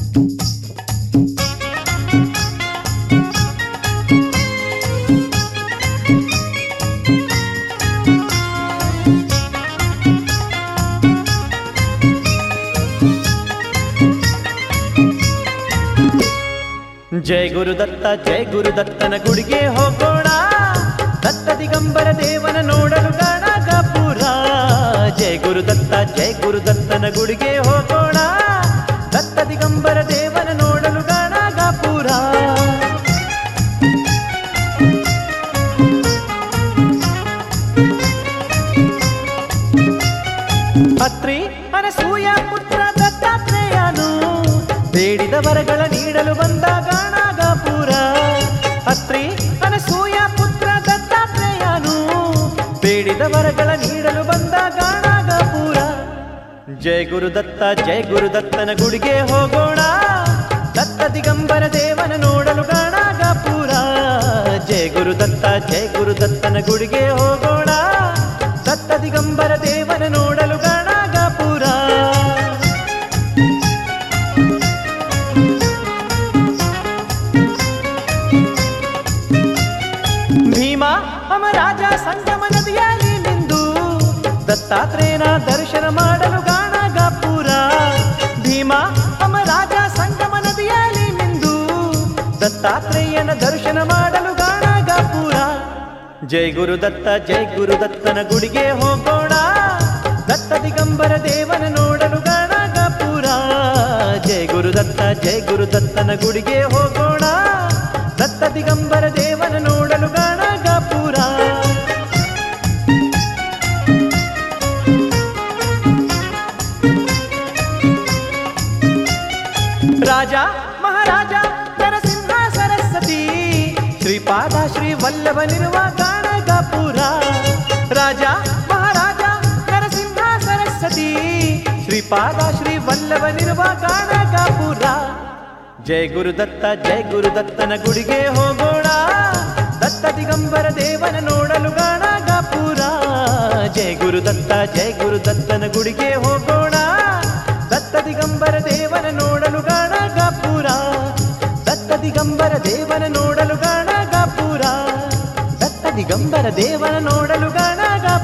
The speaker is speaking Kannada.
ಜಯ ಗುರುದತ್ತ ಜಯ ಗುರುದತ್ತನ ಗುಡಿಗೆ ಹೋಗೋಣ ದತ್ತ ದಿಗಂಬರ ದೇವನ ನೋಡಲು ಗಾಣಗಾಪುರ ಜಯ ಗುರುದತ್ತ ಜಯ ಗುರುದತ್ತನ ಗುಡಿಗೆ ಹೋಗೋಣ ದತ್ತ ದಿಗಂಬರ ದೇವನ ನೋಡಲು ಗಾಣಗಾಪುರ ಅತ್ರಿ ಅನಸೂಯ ಪುತ್ರ ದತ್ತಾತ್ರೇಯನು ಬೇಡಿದ ವರಗಳ ನೀಡಲು ಬಂದ ಗಾಣಗಾಪುರ ಅತ್ರಿ ಅನಸೂಯ ಪುತ್ರ ದತ್ತಾತ್ರೇಯನು ಬೇಡಿದ ವರಗಳ ನೀಡಲು ಬಂದ ಗಾಣಗಾಪುರ ಜಯ ಗುರುದತ್ತ ಜಯ ಗುರುದತ್ತನ ಗುಡಿಗೆ ಹೋಗೋಣ ದತ್ತ ದಿಗಂಬರ ದೇವನ ನೋಡಲು ಗಾಣಗಾಪುರ ಜಯ ಗುರುದತ್ತ ಜಯ ಗುರುದತ್ತನ ಗುಡಿಗೆ ಹೋಗೋಣ ದತ್ತ ದಿಗಂಬರ ದೇವನ ನೋಡಲು ಗಾಣಗಾಪುರ ಭೀಮ ಅಮರಾಜ ಸಂಗಮ ನದಿಯಲ್ಲಿ ನಿಂದು ದತ್ತಾತ್ರೇಯನ ದರ್ಶನ ಮಾಡಲು ಗಾಣಗಾಪುರ ಭೀಮ ಅಮರಾಜ ಸಂಗಮ ನದಿಯಲ್ಲಿ ನಿಂದು ದತ್ತಾತ್ರೇಯನ ದರ್ಶನ ಮಾಡಲು ಗಾಣಗಾಪುರ ಜೈ ಗುರುದತ್ತ ಜೈ ಗುರುದತ್ತನ ಗುಡಿಗೆ ಹೋಗೋಣ ದತ್ತ ದಿಗಂಬರ ದೇವನ ನೋಡಲು ಗಾಣಗಾಪುರ ಜೈ ಗುರುದತ್ತ ಜೈ ಗುರುದತ್ತನ ಗುಡಿಗೆ ಹೋಗೋಣ ದತ್ತ ದಿಗಂಬರ ದೇವನ ನೋಡಲು ಗಾಣಗಾಪುರ ರಾಜ ಮಹಾರಾಜ ನರಸಿಂಹ ಸರಸ್ವತಿ ಶ್ರೀಪಾದ ಶ್ರೀ ವಲ್ಲಭನಿರುವ ಗಾಣಗಾಪುರ ರಾಜ ಮಹಾರಾಜ ನರಸಿಂಹ ಸರಸ್ವತಿ ಶ್ರೀಪಾದ ಶ್ರೀ ವಲ್ಲಭನಿರುವ ಗಾಣಗಾಪುರ ಜಯ ಗುರುದತ್ತ ಜಯ ಗುರುದತ್ತನ ಗುಡಿಗೆ ಹೋಗೋಣ ದತ್ತ ದಿಗಂಬರ ದೇವನ ನೋಡಲು ಗಾಣಗಾಪುರ ಜಯ ಗುರುದತ್ತ ಜಯ ಗುರುದತ್ತನ ಗುಡಿಗೆ ಹೋಗೋಣ ದತ್ತ ದಿಗಂಬರ ದೇವನ ನೋಡಲು ಗಾಣಗಾಪುರ ದತ್ತ ದಿಗಂಬರ ದೇವನ ನೋಡಲು ಗಾಣಗಾಪುರ ದತ್ತ ದಿಗಂಬರ ದೇವನ ನೋಡಲು ಗಾಣಗಾಪುರ